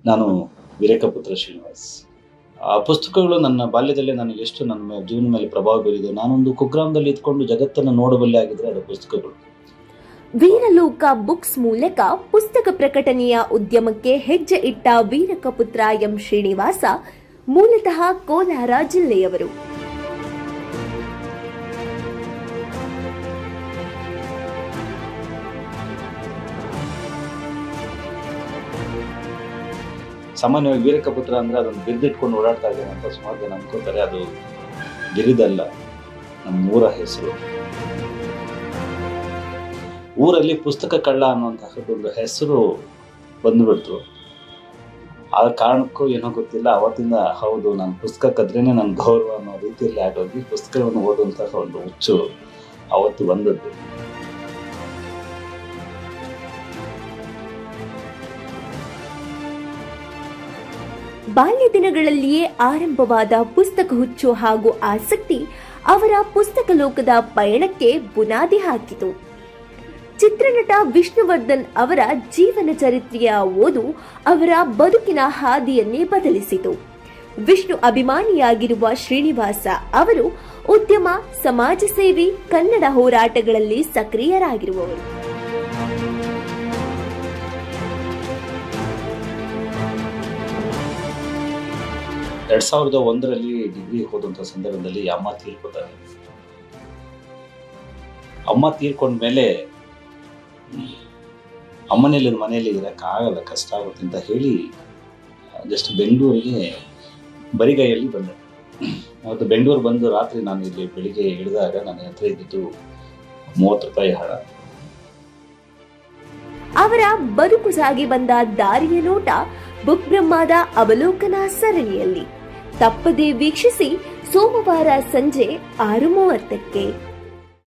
ನಾನು ವಿರೇಕಪುತ್ರ ಶ್ರೀನಿವಾಸ್ ಆ ಪುಸ್ತಕಗಳು ನನ್ನ ಬಾಲ್ಯದಲ್ಲೇ ನನಗೆ ಎಷ್ಟು ನನ್ನ ಮೇ- ಜೀವನ ಮೇಲೆ ಪ್ರಭಾವ ಬೀರಿದೆ ನಾನೊಂದು ಕುಗ್ರಾಮದಲ್ಲಿ ಇದ್ಕೊಂಡು ಜಗತ್ತನ್ನು ನೋಡಬಲ್ಲೆ ಆಗಿದ್ರೆ ಅದು ಪುಸ್ತಕಗಳು ವೀರಲೋಕ ಬುಕ್ಸ್ ಮೂಲಕ ಪುಸ್ತಕ ಪ್ರಕಟಣೆಯ ಉದ್ಯಮಕ್ಕೆ ಹೆಜ್ಜೆ ಇಟ್ಟ ವೀರಕಪುತ್ರ ಎಂ ಶ್ರೀನಿವಾಸ ಮೂಲತಃ ಕೋಲಾರ ಜಿಲ್ಲೆಯವರು ಸಾಮಾನ್ಯವಾಗಿ ವೀರಕಪುತ್ರ ಅಂದ್ರೆ ಅದನ್ನು ಬಿರ್ದಿಟ್ಕೊಂಡು ಓಡಾಡ್ತಾ ಇದ್ದೇನೆ ಅಂತ ಸುಮಾರು ಜನ ಅನ್ಕೋತಾರೆ ಅದು ಗಿರಿದಲ್ಲ ನಮ್ಮ ಊರ ಹೆಸರು ಊರಲ್ಲಿ ಪುಸ್ತಕ ಕಳ್ಳ ಅನ್ನುವಂತಹದ್ದೊಂದು ಹೆಸರು ಬಂದ್ಬಿಡ್ತು ಆ ಕಾರಣಕ್ಕೂ ಏನೋ ಗೊತ್ತಿಲ್ಲ ಅವತ್ತಿಂದ ಹೌದು ನಾನು ಪುಸ್ತಕ ಕದ್ರೇನೆ ನನ್ನ ಗೌರವ ಅನ್ನೋ ರೀತಿಯಲ್ಲಿ ಆಗೋಗಿ ಪುಸ್ತಕವನ್ನು ಓದುವಂತಹ ಒಂದು ಹುಚ್ಚು ಅವತ್ತು ಬಂದದ್ದು ಬಾಲ್ಯ ದಿನಗಳಲ್ಲಿಯೇ ಆರಂಭವಾದ ಪುಸ್ತಕ ಹುಚ್ಚು ಹಾಗೂ ಆಸಕ್ತಿ ಅವರ ಪುಸ್ತಕ ಲೋಕದ ಪಯಣಕ್ಕೆ ಬುನಾದಿ ಹಾಕಿತು ಚಿತ್ರನಟ ವಿಷ್ಣುವರ್ಧನ್ ಅವರ ಜೀವನ ಚರಿತ್ರೆಯ ಓದು ಅವರ ಬದುಕಿನ ಹಾದಿಯನ್ನೇ ಬದಲಿಸಿತು ವಿಷ್ಣು ಅಭಿಮಾನಿಯಾಗಿರುವ ಶ್ರೀನಿವಾಸ ಅವರು ಉದ್ಯಮ ಸಮಾಜ ಸೇವೆ ಕನ್ನಡ ಹೋರಾಟಗಳಲ್ಲಿ ಸಕ್ರಿಯರಾಗಿರುವವರು ಎರಡ್ ಸಾವಿರದ ಒಂದರಲ್ಲಿ ಡಿಗ್ರಿ ಹೋದಂಥ ಸಂದರ್ಭದಲ್ಲಿ ಅಮ್ಮ ತೀರ್ಕೊತಾರೆ ಅಮ್ಮ ತೀರ್ಕೊಂಡ್ಮೇಲೆ ಅಮ್ಮನೇಲಿ ಮನೆಯಲ್ಲಿ ಇರೋಕ್ಕಾಗಲ್ಲ ಕಷ್ಟ ಆಗುತ್ತೆ ಅಂತ ಹೇಳಿ ಜಸ್ಟ್ ಬೆಂಗಳೂರಿಗೆ ಬರಿಗೈಯಲ್ಲಿ ಬಂದೆ ಅವತ್ತು ಬೆಂಗಳೂರು ಬಂದು ರಾತ್ರಿ ನಾನು ಇಲ್ಲಿ ಬೆಳಿಗ್ಗೆ ಇಳಿದಾಗ ನನ್ನ ಹತ್ರ ಇದ್ದಿದ್ದು ಮೂವತ್ತು ರೂಪಾಯಿ ಹಣ ಅವರ ಬದುಕು ಸಾಗಿ ಬಂದ ದಾರಿಯ ನೋಟ ಬುಕ್ ಬ್ರಹ್ಮದ ಅವಲೋಕನ ಸರಣಿಯಲ್ಲಿ ತಪ್ಪದೇ ವೀಕ್ಷಿಸಿ ಸೋಮವಾರ ಸಂಜೆ ಆರು ಮೂವತ್ತಕ್ಕೆ